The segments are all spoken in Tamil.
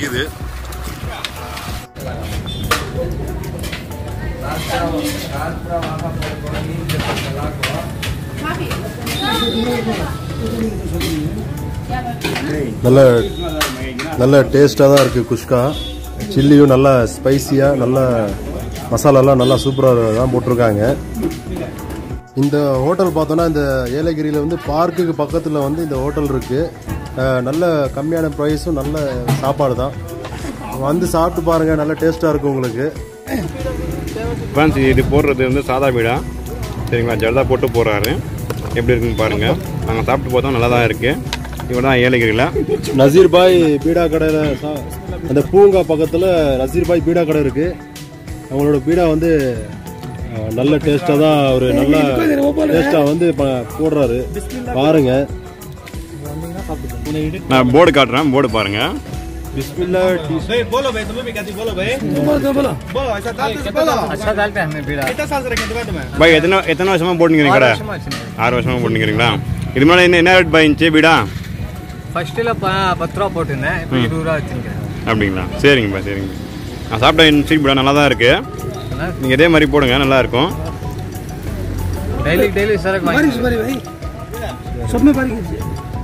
நிக்குது நல்ல நல்ல டேஸ்டாக தான் இருக்குது குஷ்கா சில்லியும் நல்லா ஸ்பைசியாக நல்ல மசாலாலாம் நல்லா சூப்பராக தான் போட்டிருக்காங்க இந்த ஹோட்டல் பார்த்தோன்னா இந்த ஏலகிரியில் வந்து பார்க்குக்கு பக்கத்தில் வந்து இந்த ஹோட்டல் இருக்குது நல்ல கம்மியான ப்ரைஸும் நல்ல சாப்பாடு தான் வந்து சாப்பிட்டு பாருங்கள் நல்ல டேஸ்ட்டாக இருக்கும் உங்களுக்கு ஃப்ரெண்ட்ஸ் இது போடுறது வந்து சாதா பீடா சரிங்களா ஜர்தா போட்டு போடுறாரு எப்படி இருக்குன்னு பாருங்கள் நாங்கள் சாப்பிட்டு பார்த்தோம் நல்லா தான் இருக்குது இவர் தான் ஏலகிரியில் நசீர் பாய் பீடா கடையில் அந்த பூங்கா பக்கத்தில் நசீர் பாய் பீடா கடை இருக்குது அவங்களோட பீடா வந்து அஹ், நல்ல டேஸ்ட்டாக தான் ஒரு நல்ல டேஸ்ட்டாக வந்து ப- போடுறாரு பாருங்க நான் போர்டு காட்டுறேன் போர்டு பாருங்கள் பிஸ்மில்லா டீ बोलो भाई तुम्हें भी कहती बोलो भाई बोलो बोलो बोलो ऐसा डालते से बोलो अच्छा डालते हैं हमें बीड़ा कितना साल से रखें दुकान में பாய் எத்தனை எத்தனை வருஷமாக போட்டுக்கிறீங்க கடை ஆறு வருஷமாக போட்டுக்கிறீங்களா இது முன்னாடி என்ன என்ன ரேட் பாய் இருந்துச்சு பீடா ஃபர்ஸ்ட் இல்ல பத்து ரூபா போட்டிருந்தேன் இப்போ இருபது ரூபா வச்சுருக்கேன் அப்படிங்களா சரிங்கப்பா சரிங்க நான் சாப்பிட்ட ஸ்ட்ரீட் பீடா நல்லா தான் இருக்குது நீங்கள் இதே மாதிரி போடுங்க நல்லா இருக்கும் டெய்லி டெய்லி சரக்கு வாங்கி सब में बारी कीजिए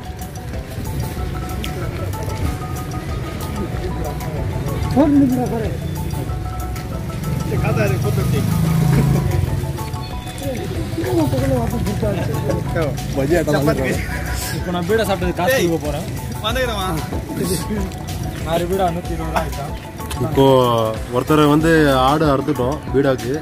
இப்போ நான் பீடா சாப்பிட்டது காசு கொடுக்க போகிறேன் வந்துக்கிறேன் ஆறு பீடா நூற்றி இருபது ரூபா ஆயிட்டா இப்போ ஒருத்தர் வந்து ஆடு அறுத்துட்டோம் பீடாக்கு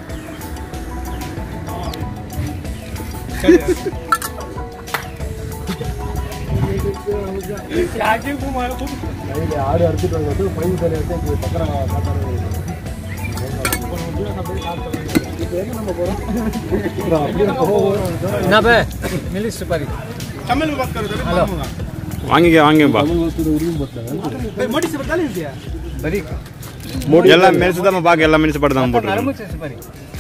ஆடு அறுத்துட்டு ஃபைன் தலை எடுத்து பத்திரம் என்ன பே மில்லி சுப்பாரி तमिल में बात करो तभी मालूम வாங்கிக்க வாங்கிப்பா भाई मोटी से बता लीजिए ಬರೀ எல்லாம் மெரிசு தான் பார்க்க எல்லா மெரிசு பாட்டு தான் போட்டுருக்கோம் ನರಮು ಸುಪಾರಿ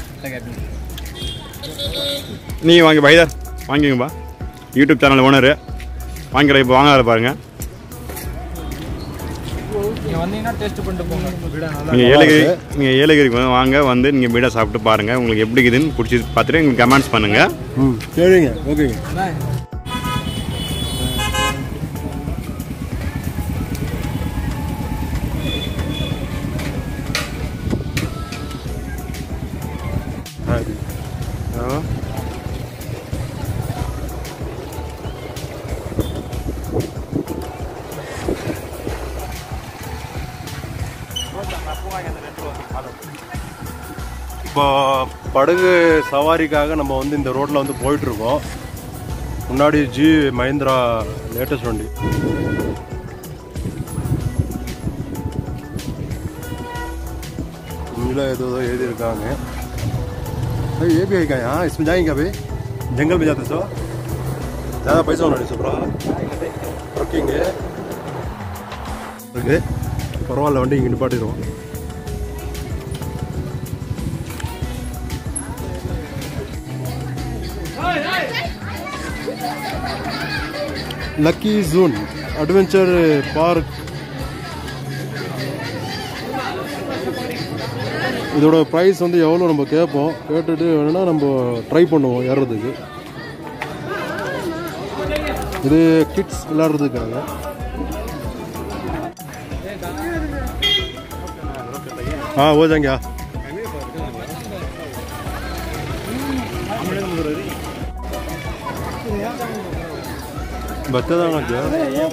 நீங்கள் வாங்கி பைதர் வாங்கிங்கப்பா யூடியூப் சேனல் ஓனர் வாங்கிக்கிற இப்போ வாங்காத பாருங்க நீங்கள் வந்தீங்கன்னா டேஸ்ட் பண்ணிட்டு போங்க பீடா நல்லா நீங்கள் ஏலகிரி நீங்கள் ஏலகிரிக்கு வந்து வாங்க வந்து நீங்கள் பீடா சாப்பிட்டு பாருங்கள் உங்களுக்கு எப்படி இருக்குதுன்னு பிடிச்சி பார்த்துட்டு எங்களுக்கு கமெண்ட்ஸ் பண்ணுங்கள் ம் சரிங்க ஓகேங்க இப்போ படகு சவாரிக்காக நம்ம வந்து இந்த ரோட்ல வந்து போயிட்டு இருக்கோம் முன்னாடி ஜி மஹிந்திரா லேட்டஸ்ட் வண்டி இதில் ஏதோ ஏதோ எழுதியிருக்காங்க भाई ये भी है क्या यहाँ इसमें जाएंगे क्या भाई जंगल में जाते सो ज़्यादा पैसा होना नहीं सुब्रा रुकेंगे இருக்கு பரவாயில்ல வண்டி இங்கே நிப்பாட்டிடுவோம் லக்கி ஜூன் அட்வென்ச்சர் பார்க் இதோட ப்ரைஸ் வந்து எவ்வளோ நம்ம கேட்போம் கேட்டுட்டு வேணும்னா நம்ம ட்ரை பண்ணுவோம் ஏறுறதுக்கு இது கிட்ஸ் விளையாடுறதுக்காக हाँ हो जाएंगे हाँ बच्चा जाना क्या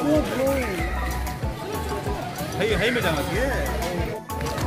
है है में जाना चाहिए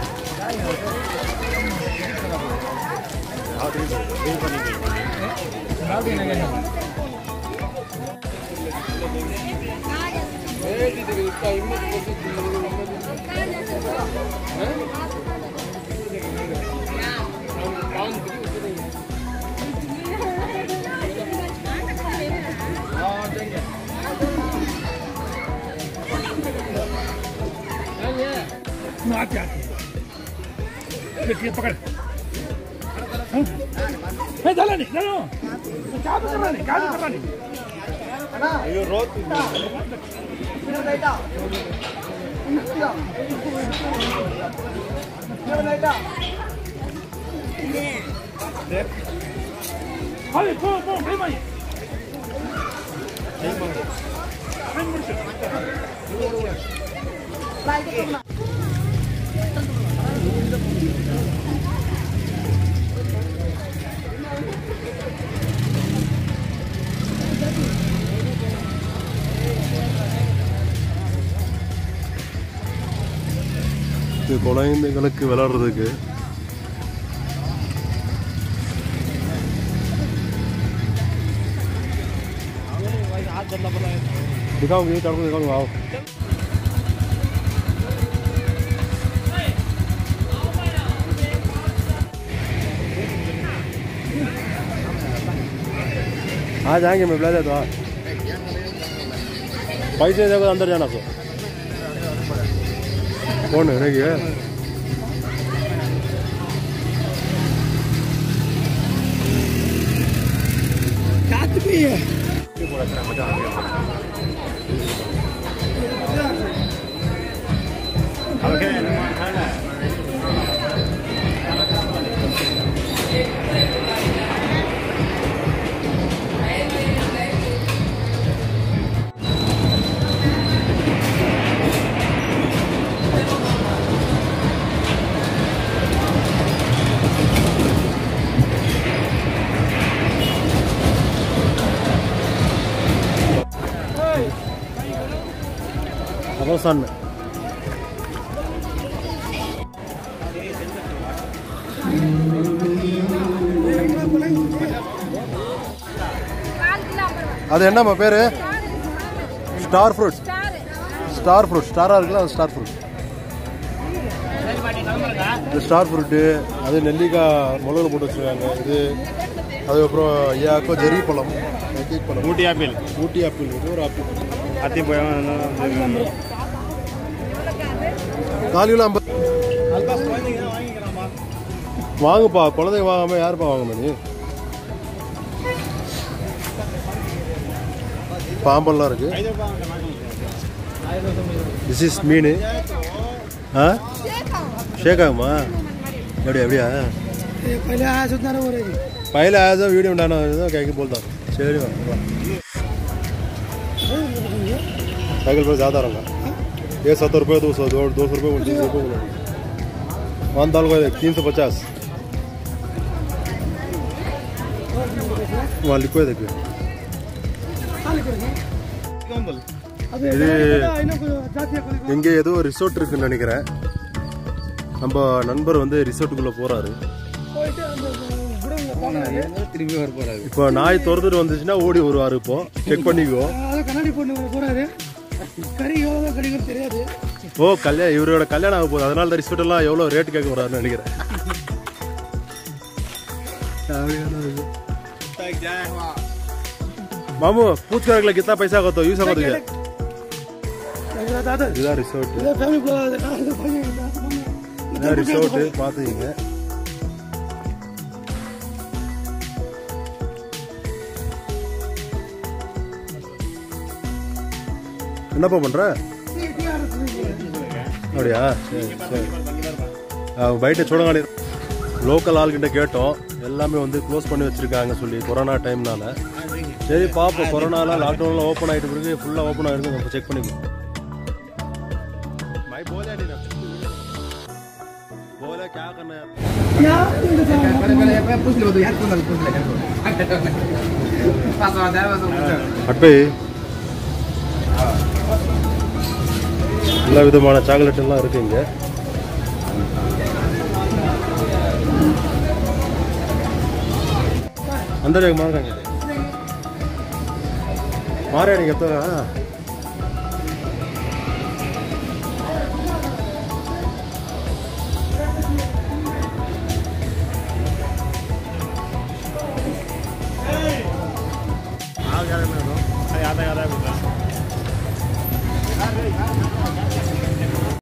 இது குழந்தைங்களுக்கு விளையாடுறதுக்கு दिखाओगे चाकू दिखाओगे आओ आ जाएंगे मैं बुला देता हूँ पैसे देखो अंदर जाना तो कौन है नहीं है அவசான் அது என்னம்மா பேரு ஸ்டார் ஃப்ரூட் ஸ்டார் ஃப்ரூட் ஸ்டாரா இருக்குல்ல அது ஸ்டார் ஃப்ரூட் இது ஸ்டார் ஃப்ரூட்டு அது நெல்லிக்காய் மிளகுல போட்டு வச்சிருக்காங்க இது அதுக்கப்புறம் ஐயாக்கோ ஜெரி பழம் நெல்லிக்காய் பழம் ஊட்டி ஆப்பிள் ஊட்டி ஆப்பிள் இது ஒரு ஆப்பிள் அத்தி பழம் கால் கிலோ ஐம்பது வாங்குப்பா குழந்தைங்க வாங்காம யாருப்பா வாங்க நீ பாம்பெல்லாம் இருக்கு திஸ் இஸ் மீன் ஆ ஷேக் ஆகுமா எப்படியா எப்படியா पहले आया सुधना रहा हो रही पहले आया था वीडियो में डालना था क्या कि बोलता चलिए वाह। साइकिल पर ज़्यादा रहूँगा ये सत्तर रुपये दो सौ दो दो सौ रुपये उनतीस रुपये वन दाल को तीन सौ पचास वहाँ लिखो है देखिए अबे இது इन्हों को जाती है कोई எங்கே ஏதோ ரிசோர்ட் இருக்குன்னு நினைக்கிறேன் நம்ம நண்பர் வந்து ரிசோர்ட்டுக்குள்ளே போகிறாரு திரும்பி வர போறாரு இப்போ நாய் திறந்துட்டு வந்துச்சுன்னா ஓடி வருவார் இப்போ செக் பண்ணிக்குவோம் அதான் கண்ணாடி பொண்ணு போறாரு கறி எவ்வளோ கிடைக்கும் தெரியாது ஓ கல்யாணம் இவரோட கல்யாணம் ஆக போகுது அதனால தான் ரிசோர்ட் எல்லாம் எவ்வளோ ரேட் கேட்க போறாருன்னு நினைக்கிறேன் मामू पूछ कर अगला कितना पैसा का तो यूज होगा तुझे दादा இதுதான் ரிசோர்ட் இதை ஃபேமிலி போகாது இதான் ரிசோர்ட் பாத்துக்கீங்க என்னப்பா பண்ற அப்படியா சரி சரி அவங்க பయట చూడగానే லோக்கல் ஆள்கிட்ட கேட்டோம் எல்லாமே வந்து க்ளோஸ் பண்ணி வச்சிருக்காங்க சொல்லி கொரோனா டைம்னால சரி பார்ப்போம் கொரோனாலாம் லாக்டவுன்லாம் ஓப்பன் ஆகிட்டு பிறகு ஃபுல்லாக ஓப்பன் ஆகிருக்கு நம்ம செக் பண்ணிக்குவோம் மை போலே நீ बोला क्या करना है पूछ लो तो यार पूछ लो पूछ लो पास आ जाए बस அட்பை எல்லா விதமான சாக்லேட் எல்லாம் இருக்கு இங்க अंदर एक मार मारे नहीं कहता